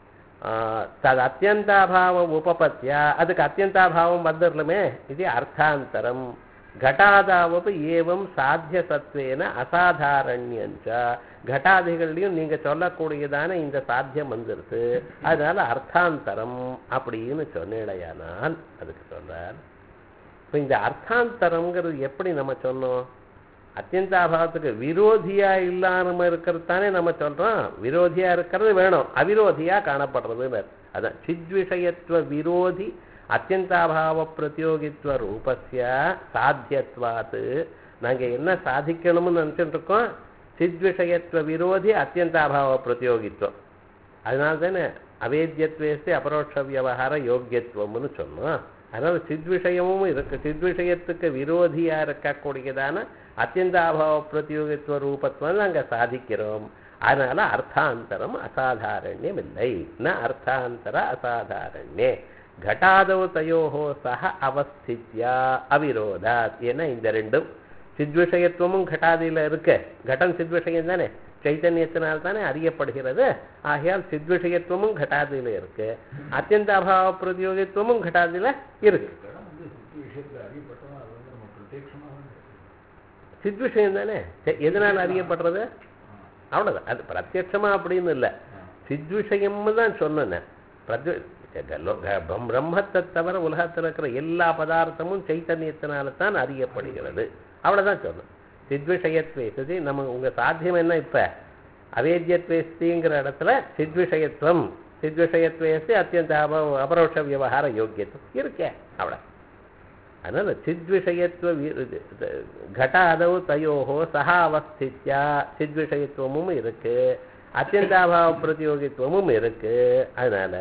தது அத்தியந்தாபாவ உபபத்தியா அதுக்கு அத்தியந்தாபாவம் வந்துடலுமே இது அர்த்தாந்தரம் கட்டாதாவது ஏவம் சாத்திய சத்வேன அசாதாரண்யஞ்ச கட்டாதிகள்லையும் நீங்க சொல்லக்கூடியதான இந்த சாத்தியம் வந்துருது அதனால அர்த்தாந்தரம் அப்படின்னு சொன்னேடையானால் அதுக்கு சொல்றார் இப்போ இந்த அர்த்தாந்தரம்ங்கிறது எப்படி நம்ம சொன்னோம் அத்தியந்தாபாவத்துக்கு விரோதியா இல்லாம இருக்கிறது தானே நம்ம சொல்றோம் விரோதியா இருக்கிறது வேணும் அவிரோதியா காணப்படுறதுன்னு அதான் சித்விஷயத்துவ விரோதி அத்தியந்தாபாவ பிரதியோகித்துவ ரூபஸ்ய சாத்தியத்வாத்து நாங்க என்ன சாதிக்கணும்னு நினைச்சிட்டு இருக்கோம் சித்விஷயத்துவ விரோதி அத்தியந்தாபாவ பிரதியோகித்துவம் அதனால தானே அவேத்தியத்வேஸ்து அபரோட்ச வியவகார யோக்கியத்துவம்னு சொன்னோம் அதனால சித்விஷயமும் இருக்கு சித்விஷயத்துக்கு விரோதியா இருக்கக்கூடியதான அத்தியந்தாபாவ பிரதியோகித்துவ ரூபத்துவம் நாங்க சாதிக்கிறோம் அதனால அர்த்தாந்தரம் அசாதாரண்யம் இல்லை ந அர்த்தாந்தர அசாதாரண்யே கட்டாதவ தயோஹோ சக அவஸ்தித்யா அவிரோதாத் ஏன்னா இந்த ரெண்டும் சித்விஷயத்துவமும் கட்டாதியில இருக்கு கட்டம் சித்விஷயம் தானே சைத்தன்யத்தினால் தானே அறியப்படுகிறது ஆகையால் சித்விஷயத்துவமும் கட்டாதியில இருக்கு அத்தியந்த அபாவ பிரதியோகித்துவமும் கட்டாதியில இருக்கு இடம் வந்து சுத்தி விஷயத்துல அறியப்பட்டோம் அது வந்து நம்ம பிரத்யட்சமாக சித்விஷயம் தானே சரி, எதனால் அறியப்படுறது அவ்வளவுதான் அது பிரத்யட்சமா அப்படின்னு இல்லை சித்விஷயம்னு தான் சொன்னேன் பிரத்ய லோ- க- பிரம்- பிரம்மத்தை தவிர உலகத்தில் இருக்கிற எல்லா பதார்த்தமும் சைத்தன்யத்தினால தான் அறியப்படுகிறது அவ்வளவுதான் சொன்னேன் சித்விஷயத்வேசதி நம்ம உங்க சாத்தியம் என்ன இப்ப அவேத்தியத்வேஸ்திங்கிற இடத்துல சித்விஷயத்துவம் சித்விஷயத்வேஸ்தி அத்தியந்த அப அபரோஷ விவகார யோக்கியத்துவம் இருக்கே அவ்வளோ அதனால சித்விஷயத்துவ வி- இது- இது கட்டாதவு தயோஹோ சகா அவஸ்தித்யா சித்விஷயத்துவமும் இருக்கு அத்தியந்தாபாவ பிரதியோகித்துவமும் இருக்கு அதனால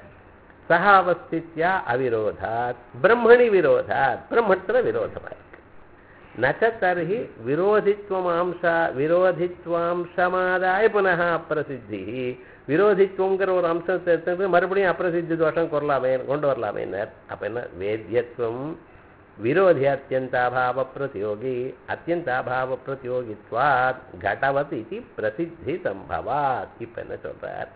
சகா அவஸ்தித்யா அவிரோதாத் பிரம்மணி விரோதாத் பிரம்மத்துல விரோதமா இருக்கு நச்ச தர்ஹி விரோதித்வமாம்சா விரோதித்வாம்சமாதாய புனः அப்பிரசித்தி விரோதித்துவங்கிற ஒரு அம்சத்தை எடுத்துட்டு மறுபடியும் அப்பிரசித்தி தோஷம் கொள்ளலாமே கொண்டு வரலாமே அப்ப என்ன வேத்தியத்துவம் விரோதி அத்தியந்தாபாவ பிரதியோகி அத்தியந்தாபாவ பிரதியோகித்வாத் கடவத் இது பிரசித்தி சம்பவாத் இப்ப என்ன சொல்றார்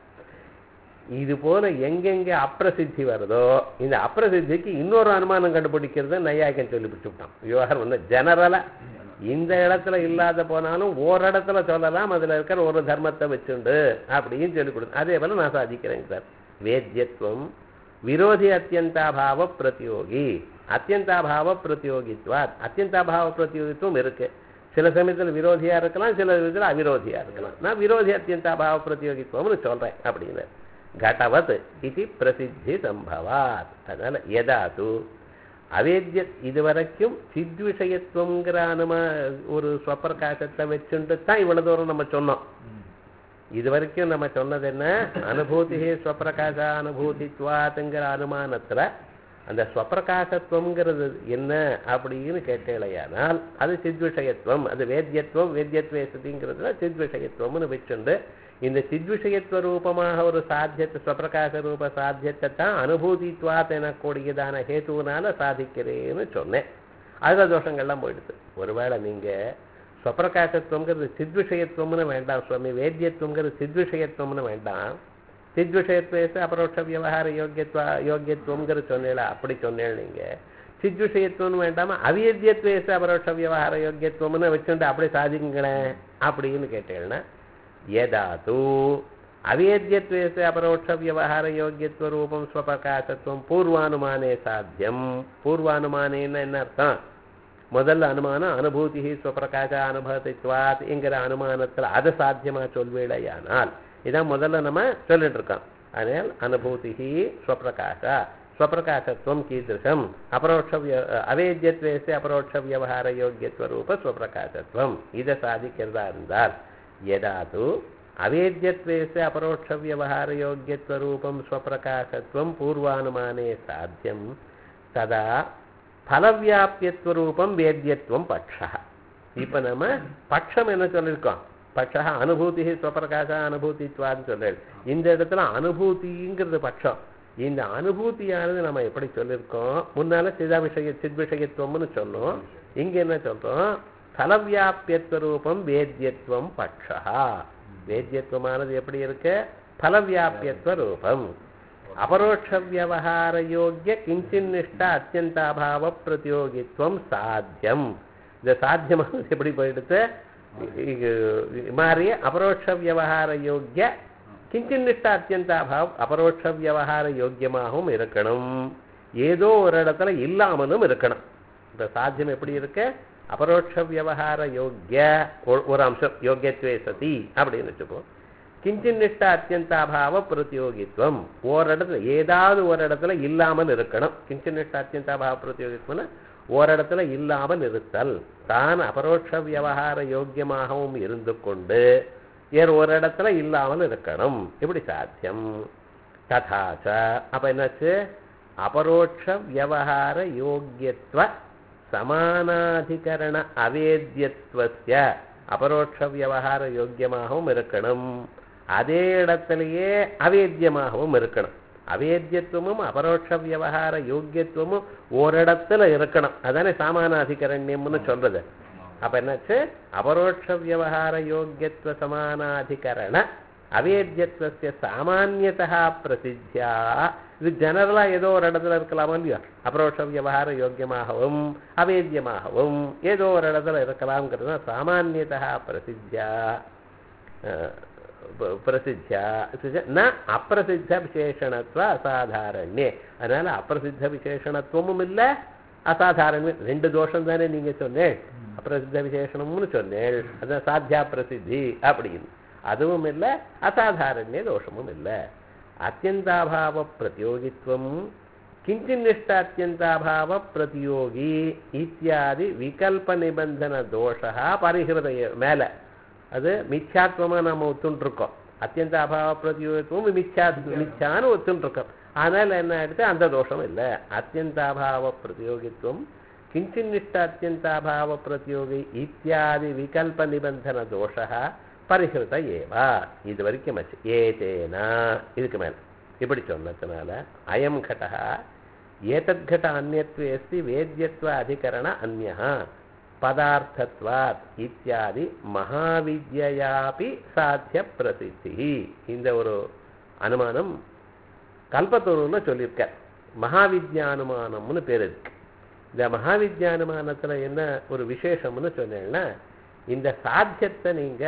இது போல எங்கெங்க அப்பிரசித்தி வருதோ இந்த அப்பிரசித்திக்கு இன்னொரு அனுமானம் கண்டுபிடிக்கிறத நையாக்கன் சொல்லி விட்டான் விவகாரம் வந்து ஜெனரலா இந்த இடத்துல இல்லாத போனாலும் ஓரிடத்துல சொல்லலாம் அதுல இருக்கிற ஒரு தர்மத்தை வச்சுண்டு அப்படின்னு சொல்லி கொடுத்து அதே போல நான் சாதிக்கிறேங்க சார் வேத்தியத்துவம் விரோதி அத்தியந்தாபாவ பிரதியோகி அத்தியந்தாபாவ பிரதியோகித்வாத் அத்தியந்தாபாவ பிரதியோகித்துவம் இருக்கு சில சமயத்துல விரோதியா இருக்கலாம் சில விதத்துல அவிரோதியா இருக்கலாம் நான் விரோதி அத்தியந்தாபாவ பிரதியோகித்துவம்னு சொல்றேன் அப்படின்னு घटवत् इति பிரசித்தி சம்பவாத் அதனால எதாது அவேத்திய இதுவரைக்கும் சித்விஷயத்துவங்கிற அனுமா ஒரு ஸ்வப்பிரகாசத்தை வச்சுட்டு தான் இவ்வளவு தூரம் நம்ம சொன்னோம் இது வரைக்கும் நம்ம சொன்னது என்ன அனுபூதி ஸ்வப்பிரகாச அனுபூதித்வாத்துங்கிற அனுமானத்துல அந்த ஸ்வப்பிரகாசத்துவங்கிறது என்ன அப்படின்னு கேட்டேலையானால் அது சித்விஷயத்துவம் அது வேத்தியத்துவம் வேத்தியத்வேசதிங்கிறதுல சித்விஷயத்துவம்னு வச்சுண்டு இந்த சித்விஷயத்துவ ரூபமாக ஒரு சாத்தியத்தை ஸ்வப்பிரகாச ரூப சாத்தியத்தை தான் அனுபூதித்வாத் எனக்கூடியதான ஹேத்துவனால சாதிக்கிறேன்னு சொன்னேன் அதுல தோஷங்கள்லாம் போயிடுது ஒருவேளை நீங்க ஸ்வப்பிரகாசத்துவங்கிறது சித்விஷயத்துவம்னு வேண்டாம் சுவாமி வேத்தியத்துவங்கிறது சித்விஷயத்துவம்னு வேண்டாம் சித்விஷயத்வேச அபரோட்ச விவகார யோக்கியத்துவ யோக்கியத்துவங்கிற சொன்னேல அப்படி சொன்னேன் நீங்க சித்விஷயத்துவம்னு வேண்டாம அவியத்தியத்வேச அபரோட்ச விவகார யோக்கியத்துவம்னு வச்சுட்டு அப்படி சாதிங்களேன் அப்படின்னு கேட்டேன்னா యదాతు అవేద్యత్వేస అపరోక్ష వ్యవహార యోగ్యత్వ రూపం స్వప్రకాశత్వం పూర్వానుమానే సాధ్యం పూర్వానుమానేన என்ன அர்த்தம் முதல்ல அனுமானம் அனுபூதி ஸ்வப்பிரகாச அனுபவத்தித்வாத் என்கிற அனுமானத்துல அதை சாத்தியமா சொல்வேளையானால் இதான் முதல்ல நம்ம சொல்லிட்டு இருக்கோம் அதனால் அனுபூதி ஸ்வப்பிரகாச ஸ்வப்பிரகாசத்துவம் கீதృశம் அபரோட்ச விய- அவேத்யத்வேஸ்ய அபரோட்ச வியவகார யோக்கியத்துவரூப ஸ்வப்பிரகாசத்துவம் இதை சாதிக்கிறதா இருந்தால் எதாது அவேத்யத்வேஸ்ய அபரோட்ச வியவகார யோக்கியத்துவரூபம் ஸ்வப்பிரகாசத்துவம் பூர்வானுமானே சாத்தியம் ததா பலவியாபியத்துவரூபம் வேத்தியத்துவம் பட்சா இப்ப நம்ம பட்சம் என்ன சொல்லியிருக்கோம் பட்சா அனுபூதி ஸ்வப்பிரகாச அனுபூதித்வான்னு சொல்லிடு இந்த இடத்துல அனுபூதிங்கிறது பட்சம் இந்த அனுபூதியானது நம்ம எப்படி சொல்லியிருக்கோம் முன்னால சிதா விஷய சித் விஷயத்துவம்னு சொன்னோம் இங்க என்ன சொல்றோம் பலவியாபியத்துவரூபம் வேத்தியத்துவம் பட்சா வேத்தியத்துவமானது எப்படி இருக்கு பலவியாபியத்துவ ரூபம் அபரோட்ச வியவகார யோக்கிய கிஞ்சின்னிஷ்ட அத்தியந்தாபாவ பிரதியோகித்துவம் சாத்தியம் இந்த சாத்தியமானது எப்படி போயிடுத்து இது மாறி அபரோட்ச வியவகார யோக்கிய கிஞ்சின்னிஷ்ட அத்தியந்தாபாவ் அபரோட்ச வியவகார யோக்கியமாகவும் இருக்கணும் ஏதோ ஒரு இடத்துல இல்லாமலும் இருக்கணும் இந்த சாத்தியம் எப்படி இருக்கு அபரோட்ச வியவகார யோக்கிய ஒரு- ஒரு அம்சம் யோக்கியத்வே சதி அப்படின்னு வச்சுப்போம் கிஞ்சின்னிஷ்ட அத்தியந்தாபாவ பிரதியோகித்துவம் ஓரிடத்துல ஏதாவது ஒரு இடத்துல இல்லாமல் இருக்கணும் கிஞ்சின்னிஷ்ட அத்தியந்தாபாவ பிரதியோகித்துவம்னா ஓரிடத்துல இல்லாமல் இருத்தல் தான் அபரோட்ச வியவகார யோக்கியமாகவும் இருந்து கொண்டு வேறு ஒரு இடத்துல இல்லாமல் இருக்கணும் இப்படி சாத்தியம் ததாச்ச அப்ப என்னாச்சு அபரோட்ச வியவகார யோக்கியத்துவ சமானாதிகரண அவேத்யத்துவஸ்ய அபரோட்ச வியவகார யோக்கியமாகவும் இருக்கணும் அதே இடத்திலேயே அவேத்தியமாகவும் இருக்கணும் அவேத்தியத்துவமும் அபரோட்ச வியவகார யோக்கியத்துவமும் ஓரிடத்துல இருக்கணும் அதானே சாமானாதிகரண்யம்னு சொல்றது அப்ப என்னாச்சு அபரோட்ச வியவகார யோக்கியத்துவ சமானாதிகரண அவேத்தியத்துவஸ்ய சாமானியதா பிரசித்தியா இது ஜெனரலா ஏதோ ஒரு இடத்துல இருக்கலாமா இல்லையா அபரோட்ச வியவகார யோக்கியமாகவும் அவேத்தியமாகவும் ஏதோ ஒரு இடத்துல இருக்கலாம்ங்கிறது தான் சாமானியதா பிரசித்தியா அஹ், ப- பிரசித்தியா இது ந அப்பிரசித்த விசேஷணத்துவ அசாதாரண்யே அதனால அப்பிரசித்த விசேஷணத்துவமும் இல்லை அசாதாரண்யம் ரெண்டு தோஷம் தானே நீங்க சொன்னேன் அப்பிரசித்த விசேஷணம்னு சொன்னேன் அதான் சாத்தியா பிரசித்தி அப்படின்னு அதுவும் இல்லை அசாதாரண்ய தோஷமும் இல்லை அத்தியந்தாபாவ பிரதியோகித்துவம் கிஞ்சின்னிஷ்ட அத்தியந்தாபாவ பிரதியோகி இத்தியாதி விகல்ப நிபந்தன தோஷா பரிகிருத மேல அது மித்யாத்வமா நாம ஒத்துண்டிருக்கோம் அத்தியந்த அபாவ பிரதியோகித்துவம் மித்யா மித்யான்னு ஒத்துண்டிருக்கோம் அதனால என்ன ஆயிடுது அந்த தோஷம் இல்லை அத்தியந்தாபாவ பிரதியோகித்துவம் கிஞ்சின்னிஷ்ட அத்தியந்தாபாவ பிரதியோகி இத்தியாதி விகல்ப நிபந்தன தோஷா பரிகிருத ஏவா இது வரைக்கும் ஆச்சு ஏதேனா இதுக்கு மேல இப்படி சொன்னதுனால அயம் கடா ஏதத்கட அந்நியத்வே அஸ்தி வேத்யத்வ அதிகரண அந்யஹ பதார்த்தத்வாத் இத்தியாதி மகாவித்யாபி சாத்திய பிரசித்தி இந்த ஒரு அனுமானம் கல்பத்தூர்ல சொல்லியிருக்க மகாவித்யானுமானம்னு பேர் இருக்கு இந்த மகாவித்யானுமானத்துல என்ன ஒரு விசேஷம்னு சொன்னேன்னா இந்த சாத்தியத்தை நீங்க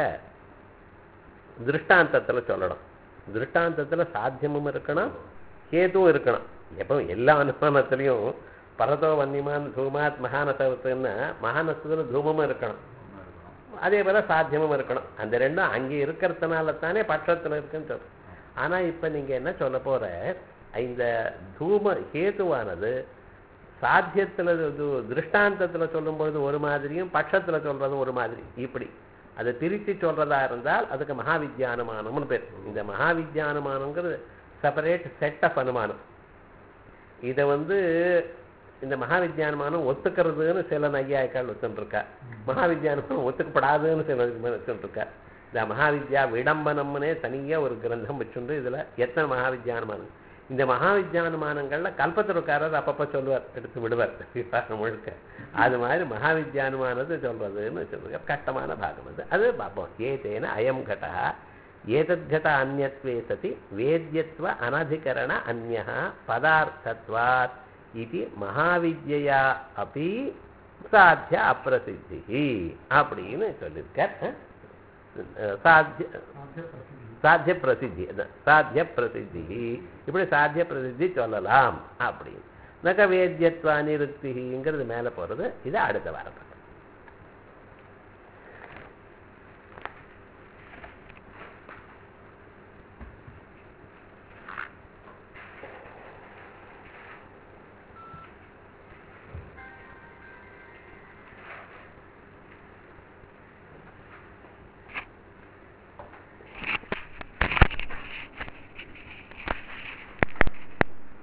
திருஷ்டாந்தத்துல சொல்லணும் திருஷ்டாந்தத்துல சாத்தியமும் இருக்கணும் கேதுவும் இருக்கணும் எப்போ எல்லா அனுமானத்திலையும் பரதோ வன்னிமான் தூமாத் மகானசத்துன்னா மகானசத்துல தூமமும் இருக்கணும் அதே போல சாத்தியமும் இருக்கணும் அந்த ரெண்டும் அங்கே இருக்கிறதுனால தானே பட்சத்துல இருக்குன்னு சொல்றோம் ஆனா இப்ப நீங்க என்ன சொல்ல போற இந்த தூம ஹேதுவானது சாத்தியத்துல இது திருஷ்டாந்தத்துல சொல்லும் பொழுது ஒரு மாதிரியும் பட்சத்துல சொல்றது ஒரு மாதிரி இப்படி அதை பிரித்து சொல்றதா இருந்தால் அதுக்கு மகாவித்யானுமானம்னு பேர் இந்த மகாவித்யானுமானங்கிறது செப்பரேட் செட் ஆஃப் அனுமானம் இதை வந்து இந்த மகாவித்யானுமானம் ஒத்துக்கிறதுன்னு சில நையாய்க்கால் வச்சுருக்கா மகாவித்யானுமானம் ஒத்துக்கப்படாதுன்னு சில வச்சுருக்கா இந்த மகாவித்யா விடம்பனம்னே தனியா ஒரு கிரந்தம் வச்சுண்டு இதுல எத்தனை மகாவித்யானுமானம் இந்த மகாவித்யானுமானங்கள்ல கல்பத்தருக்காரர் அப்பப்ப சொல்லுவார் எடுத்து விடுவார் விவாகம் முழுக்க அது மாதிரி மகாவித்யானுமானது சொல்றதுன்னு வச்சுருக்க கஷ்டமான பாகம் அது அது பார்ப்போம் ஏதேன அயம் கடா ஏதத்கத அந்யத்வே சதி வேத்யத்வ அனதிகரண அந்யः பதார்த்தத்வாத் இது மகாவித்யா அப்படி சாத்திய அப்பிரசித்தி அப்படின்னு சொல்லியிருக்கார் அஹ் சாத்திய சாத்திய பிரசித்தி அதான் சாத்திய பிரசித்தி இப்படி சாத்திய பிரசித்தி சொல்லலாம் அப்படின்னு நக வேத்தியத்வ அனிருக்திங்கிறது மேலே போகிறது இது அடுத்த வாரம்